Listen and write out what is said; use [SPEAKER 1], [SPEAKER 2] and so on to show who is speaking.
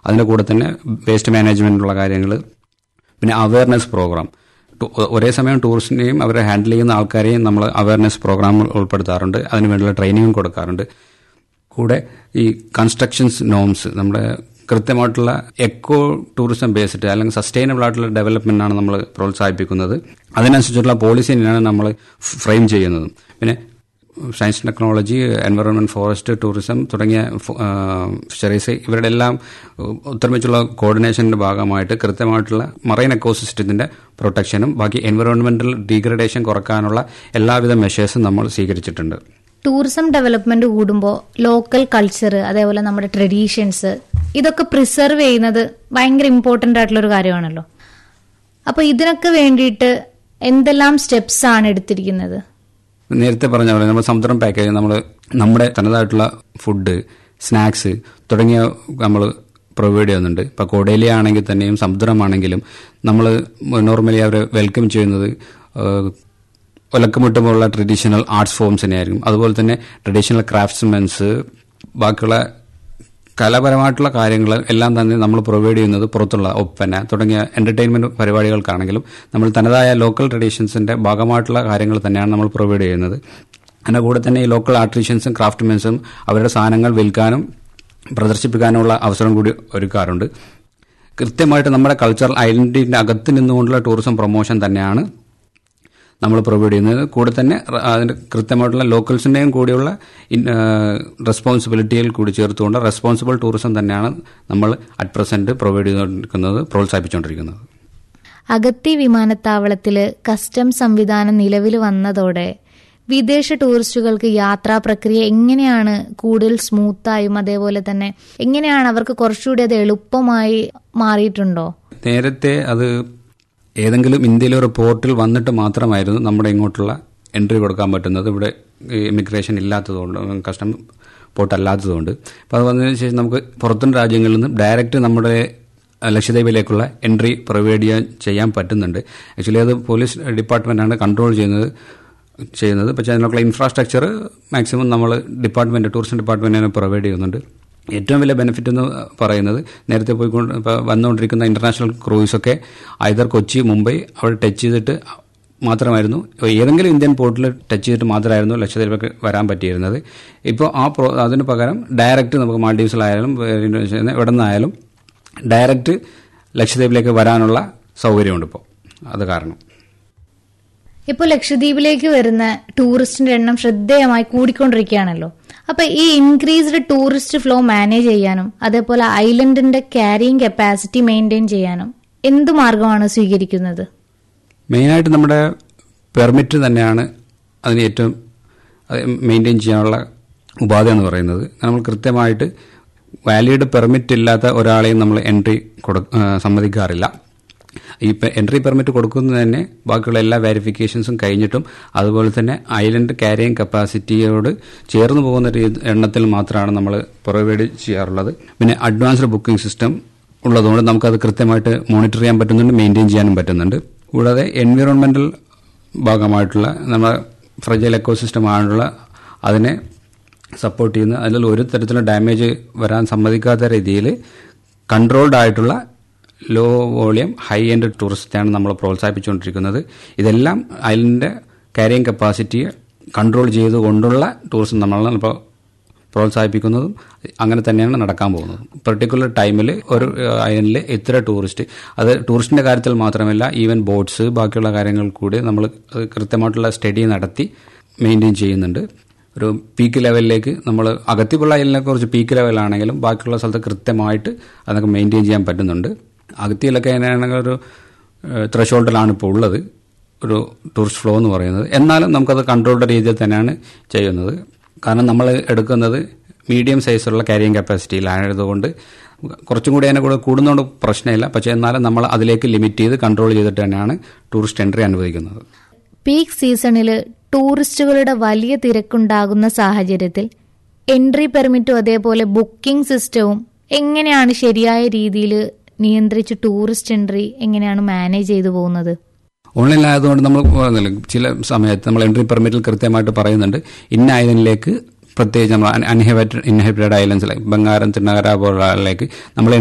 [SPEAKER 1] അതിൻ്റെ കൂടെ തന്നെ വേസ്റ്റ് മാനേജ്മെൻറ്റുള്ള കാര്യങ്ങൾ പിന്നെ അവയർനെസ് പ്രോഗ്രാം ടു- ഒരേ സമയം ടൂറിസ്റ്റിനെയും അവരെ ഹാൻഡിൽ ചെയ്യുന്ന ആൾക്കാരെയും നമ്മൾ അവയർനെസ് പ്രോഗ്രാം ഉൾപ്പെടുത്താറുണ്ട് അതിനുവേണ്ടിയുള്ള ട്രെയിനിങ്ങും കൊടുക്കാറുണ്ട് കൂടെ ഈ കൺസ്ട്രക്ഷൻസ് നോംസ് നമ്മുടെ കൃത്യമായിട്ടുള്ള എക്കോ ടൂറിസം ബേസ്ഡ് അല്ലെങ്കിൽ സസ്റ്റൈനബിൾ ആയിട്ടുള്ള ഡെവലപ്മെന്റ് ആണ് നമ്മൾ പ്രോത്സാഹിപ്പിക്കുന്നത് അതിനനുസരിച്ചുള്ള പോളിസിനെയാണ് നമ്മൾ ഫ്രെയിം ചെയ്യുന്നത് പിന്നെ science technology environment forest tourism തുടങ്ങിയ ഫിഷറീസ് ഇവരുടെ എല്ലാം ഒത്തൊരുമിച്ചുള്ള കോർഡിനേഷന്റെ ഭാഗമായിട്ട് കൃത്യമായിട്ടുള്ള മറൈൻ എക്കോസിസ്റ്റത്തിന്റെ പ്രൊട്ടക്ഷനും ബാക്കി എൻവയോൺമെന്റൽ ഡീഗ്രഡേഷൻ കുറക്കാനുള്ള എല്ലാവിധ മെഷേഴ്സും നമ്മൾ സ്വീകരിച്ചിട്ടുണ്ട്
[SPEAKER 2] ടൂറിസം ഡെവലപ്മെന്റ് കൂടുമ്പോൾ ലോക്കൽ കൾച്ചർ അതേപോലെ നമ്മുടെ ട്രഡീഷൻസ് ഇതൊക്കെ പ്രിസർവ് ചെയ്യുന്നത് ഭയങ്കര ഇമ്പോർട്ടന്റ് ആയിട്ടുള്ള ഒരു കാര്യമാണല്ലോ അപ്പൊ ഇതിനൊക്കെ വേണ്ടിയിട്ട് എന്തെല്ലാം സ്റ്റെപ്സ് ആണ് എടുത്തിരിക്കുന്നത്
[SPEAKER 1] നേരത്തെ പറഞ്ഞ പോലെ നമ്മൾ സമുദ്രം പാക്കേജ് നമ്മൾ നമ്മുടെ തനതായിട്ടുള്ള ഫുഡ് സ്നാക്സ് തുടങ്ങിയ നമ്മൾ പ്രൊവൈഡ് ചെയ്യുന്നുണ്ട് ഇപ്പോൾ കൊടേലി ആണെങ്കിൽ തന്നെയും സമുദ്രമാണെങ്കിലും നമ്മൾ നോർമലി അവരെ വെൽക്കം ചെയ്യുന്നത് ഏഹ്, ഒലക്കമുട്ടുമുള്ള ട്രഡീഷണൽ ആർട്സ് ഫോംസിനെ ആയിരിക്കും അതുപോലെ തന്നെ ട്രഡീഷണൽ ക്രാഫ്റ്റ്സ്മെൻസ് ബാക്കിയുള്ള കലാപരമായിട്ടുള്ള കാര്യങ്ങൾ എല്ലാം തന്നെ നമ്മൾ പ്രൊവൈഡ് ചെയ്യുന്നത് പുറത്തുള്ള ഒപ്പന തുടങ്ങിയ എന്റർടൈൻമെന്റ് പരിപാടികൾക്കാണെങ്കിലും നമ്മൾ തനതായ ലോക്കൽ ട്രഡീഷൻസിന്റെ ഭാഗമായിട്ടുള്ള കാര്യങ്ങൾ തന്നെയാണ് നമ്മൾ പ്രൊവൈഡ് ചെയ്യുന്നത് അതിന്റെ കൂടെ തന്നെ ഈ ലോക്കൽ ആർട്ടിഷ്യൻസും ക്രാഫ്റ്റ്മെൻസും അവരുടെ സാധനങ്ങൾ വിൽക്കാനും പ്രദർശിപ്പിക്കാനുള്ള അവസരം കൂടി ഒരുക്കാറുണ്ട് കൃത്യമായിട്ട് നമ്മുടെ കൾച്ചറൽ ഐഡന്റിറ്റിന്റെ അകത്ത് നിന്നുകൊണ്ടുള്ള ടൂറിസം പ്രൊമോഷൻ തന്നെയാണ് നമ്മൾ പ്രൊവൈഡ് ചെയ്യുന്നത് കൂടെ തന്നെ റ- അതിന്റെ കൃത്യമായിട്ടുള്ള ലോക്കൽസിന്റെയും കൂടിയുള്ള റെസ്പോൺസിബിലിറ്റിയിൽ കൂടി ചേർത്തുകൊണ്ട് റെസ്പോൺസിബിൾ ടൂറിസം തന്നെയാണ് നമ്മൾ അറ്റ് പ്രസന്റ് പ്രൊവൈഡ് ചെയ്തുകൊണ്ടിരിക്കുന്നത് പ്രോത്സാഹിപ്പിച്ചുകൊണ്ടിരിക്കുന്നത്
[SPEAKER 2] അഗത്തി വിമാനത്താവളത്തില് കസ്റ്റംസ് സംവിധാനം നിലവിൽ വന്നതോടെ വിദേശ ടൂറിസ്റ്റുകൾക്ക് യാത്രാ പ്രക്രിയ എങ്ങനെയാണ് കൂടുതൽ സ്മൂത്തായും അതേപോലെ തന്നെ എങ്ങനെയാണ് അവർക്ക് കുറച്ചുകൂടി അത് എളുപ്പമായി മാറിയിട്ടുണ്ടോ
[SPEAKER 1] നേരത്തെ അത് ഏതെങ്കിലും ഇന്ത്യയിലെ ഒരു പോർട്ടിൽ വന്നിട്ട് മാത്രമായിരുന്നു നമ്മുടെ ഇങ്ങോട്ടുള്ള എൻട്രി കൊടുക്കാൻ പറ്റുന്നത് ഇവിടെ ഇമിഗ്രേഷൻ ഇല്ലാത്തതുകൊണ്ട് കസ്റ്റം പോർട്ട് അല്ലാത്തതുകൊണ്ട് അപ്പോൾ അത് വന്നതിന് ശേഷം നമുക്ക് പുറത്തും രാജ്യങ്ങളിൽ നിന്നും ഡയറക്റ്റ് നമ്മുടെ ലക്ഷദ്വീപിലേക്കുള്ള എൻട്രി പ്രൊവൈഡ് ചെയ്യാൻ ചെയ്യാൻ പറ്റുന്നുണ്ട് ആക്ച്വലി അത് പോലീസ് ഡിപ്പാർട്ട്മെന്റാണ് കൺട്രോൾ ചെയ്യുന്നത് ചെയ്യുന്നത് പക്ഷേ അതിനുള്ള ഇൻഫ്രാസ്ട്രക്ചർ മാക്സിമം നമ്മൾ ഡിപ്പാർട്ട്മെന്റ് ടൂറിസം ഡിപ്പാർട്ട്മെന്റിനെ പ്രൊവൈഡ് ചെയ്യുന്നുണ്ട് ഏറ്റവും വലിയ ബെനിഫിറ്റ് എന്ന് പറയുന്നത് നേരത്തെ പോയിക്കൊണ്ട് ഇപ്പോൾ വന്നുകൊണ്ടിരിക്കുന്ന ഇന്റർനാഷണൽ ക്രൂയിസൊക്കെ ഐതർ കൊച്ചി മുംബൈ അവിടെ ടച്ച് ചെയ്തിട്ട് മാത്രമായിരുന്നു ഏതെങ്കിലും ഇന്ത്യൻ പോർട്ടിൽ ടച്ച് ചെയ്തിട്ട് മാത്രമായിരുന്നു ലക്ഷദ്വീപിലേക്ക് വരാൻ പറ്റിയിരുന്നത് ഇപ്പോൾ ആ പ്രോ അതിന് പകരം ഡയറക്റ്റ് നമുക്ക് മാൾഡീവ്സിലായാലും വേറെ ഇന്തോനേഷ്യ എവിടെ നിന്നായാലും ഡയറക്റ്റ് ലക്ഷദ്വീപിലേക്ക് വരാനുള്ള സൗകര്യമുണ്ട് ഇപ്പോൾ അത് കാരണം
[SPEAKER 2] ഇപ്പോൾ ലക്ഷദ്വീപിലേക്ക് വരുന്ന ടൂറിസ്റ്റിന്റെ എണ്ണം ശ്രദ്ധേയമായി കൂടിക്കൊണ്ടിരിക്കുകയാണല്ലോ അപ്പൊ ഈ ഇൻക്രീസ്ഡ് ടൂറിസ്റ്റ് ഫ്ലോ മാനേജ് ചെയ്യാനും അതേപോലെ ഐലൻഡിന്റെ ക്യാരിയിങ് കപ്പാസിറ്റി മെയിൻറ്റെയിൻ ചെയ്യാനും എന്ത് മാർഗമാണ് സ്വീകരിക്കുന്നത്
[SPEAKER 1] മെയിനായിട്ട് നമ്മുടെ പെർമിറ്റ് തന്നെയാണ് അതിന് ഏറ്റവും മെയിൻറ്റെയിൻ ചെയ്യാനുള്ള ഉപാധി എന്ന് പറയുന്നത് നമ്മൾ കൃത്യമായിട്ട് വാലിഡ് പെർമിറ്റ് ഇല്ലാത്ത ഒരാളെയും നമ്മൾ എൻട്രി കൊടു ആ, സമ്മതിക്കാറില്ല ഈ എൻട്രി പെർമിറ്റ് കൊടുക്കുന്നത് തന്നെ ബാക്കിയുള്ള എല്ലാ വെരിഫിക്കേഷൻസും കഴിഞ്ഞിട്ടും അതുപോലെ തന്നെ ഐലൻഡ് ക്യാരിയിങ് കപ്പാസിറ്റിയോട് ചേർന്ന് പോകുന്ന രീതി എണ്ണത്തിൽ മാത്രമാണ് നമ്മൾ പ്രൊവൈഡ് ചെയ്യാറുള്ളത് പിന്നെ അഡ്വാൻസ്ഡ് ബുക്കിംഗ് സിസ്റ്റം ഉള്ളതുകൊണ്ട് നമുക്കത് കൃത്യമായിട്ട് മോണിറ്റർ ചെയ്യാൻ പറ്റുന്നുണ്ട് മെയിൻറ്റെയിൻ ചെയ്യാനും പറ്റുന്നുണ്ട് കൂടാതെ എൻവിറോൺമെന്റൽ ഭാഗമായിട്ടുള്ള നമ്മുടെ ഫ്രജൽ എക്കോസിസ്റ്റം ആണുള്ള അതിനെ സപ്പോർട്ട് ചെയ്യുന്ന അതിൽ ഒരു തരത്തിലുള്ള ഡാമേജ് വരാൻ സമ്മതിക്കാത്ത രീതിയിൽ കൺട്രോൾഡ് ആയിട്ടുള്ള ലോ വോളിയം ഹൈ എൻഡ് ടൂറിസ്റ്റാണ് നമ്മൾ പ്രോത്സാഹിപ്പിച്ചുകൊണ്ടിരിക്കുന്നത് ഇതെല്ലാം അതിൻ്റെ ക്യാരിയിങ് കപ്പാസിറ്റിയെ കൺട്രോൾ ചെയ്തുകൊണ്ടുള്ള ടൂറിസം നമ്മളാണ് ഇപ്പോൾ പ്രോത്സാഹിപ്പിക്കുന്നതും അങ്ങനെ തന്നെയാണ് നടക്കാൻ പോകുന്നത് പെർട്ടിക്കുലർ ടൈമിൽ ഒരു അയനിൽ ഇത്ര ടൂറിസ്റ്റ് അത് ടൂറിസ്റ്റിന്റെ കാര്യത്തിൽ മാത്രമല്ല ഈവൻ ബോട്ട്സ് ബാക്കിയുള്ള കാര്യങ്ങൾ കൂടി നമ്മൾ അത് കൃത്യമായിട്ടുള്ള സ്റ്റഡി നടത്തി മെയിൻറ്റെയിൻ ചെയ്യുന്നുണ്ട് ഒരു പീക്ക് ലെവലിലേക്ക് നമ്മൾ അകത്തിക്കുള്ള അയലിനെ കുറിച്ച് പീക്ക് ലെവലാണെങ്കിലും ബാക്കിയുള്ള സ്ഥലത്ത് കൃത്യമായിട്ട് അതൊക്കെ മെയിൻറ്റെയിൻ ചെയ്യാൻ പറ്റുന്നുണ്ട് അകത്തിയിലൊക്കെ അതിനാണെങ്കിൽ ഒരു ത്രഷോൾഡിലാണ് ഇപ്പോൾ ഉള്ളത് ഒരു ടൂറിസ്റ്റ് ഫ്ലോ എന്ന് പറയുന്നത് എന്നാലും നമുക്കത് കൺട്രോൾഡ് രീതിയിൽ തന്നെയാണ് ചെയ്യുന്നത് കാരണം നമ്മൾ എടുക്കുന്നത് മീഡിയം സൈസുള്ള ക്യാരിയിങ് കപ്പാസിറ്റിയിലായതുകൊണ്ട് കുറച്ചും കൂടി അതിനെ കൂടെ കൂടുന്നതുകൊണ്ട് പ്രശ്നമില്ല പക്ഷേ എന്നാലും നമ്മൾ അതിലേക്ക് ലിമിറ്റ് ചെയ്ത് കൺട്രോൾ ചെയ്തിട്ട് തന്നെയാണ് ടൂറിസ്റ്റ് എൻട്രി അനുവദിക്കുന്നത്
[SPEAKER 2] പീക്ക് സീസണിൽ ടൂറിസ്റ്റുകളുടെ വലിയ തിരക്കുണ്ടാകുന്ന സാഹചര്യത്തിൽ എൻട്രി പെർമിറ്റും അതേപോലെ ബുക്കിംഗ് സിസ്റ്റവും എങ്ങനെയാണ് ശരിയായ രീതിയിൽ നിയന്ത്രിച്ച് ടൂറിസ്റ്റ് എൻട്രി എങ്ങനെയാണ് മാനേജ് ചെയ്തു പോകുന്നത്
[SPEAKER 1] ഓൺലൈൻ ആയതുകൊണ്ട് നമ്മൾ പറഞ്ഞില്ലേ, ചില സമയത്ത് നമ്മൾ എൻട്രി പെർമിറ്റിൽ കൃത്യമായിട്ട് പറയുന്നുണ്ട് ഇന്ന ഐലൻഡിലേക്ക് പ്രത്യേകിച്ച് നമ്മൾ അൺഹെബിറ്റഡ് ഇൻഹെബിറ്റഡ് ഐലൻഡ്സ് ബംഗാരം തിരുനഗര പോലുള്ളതിലേക്ക് നമ്മൾ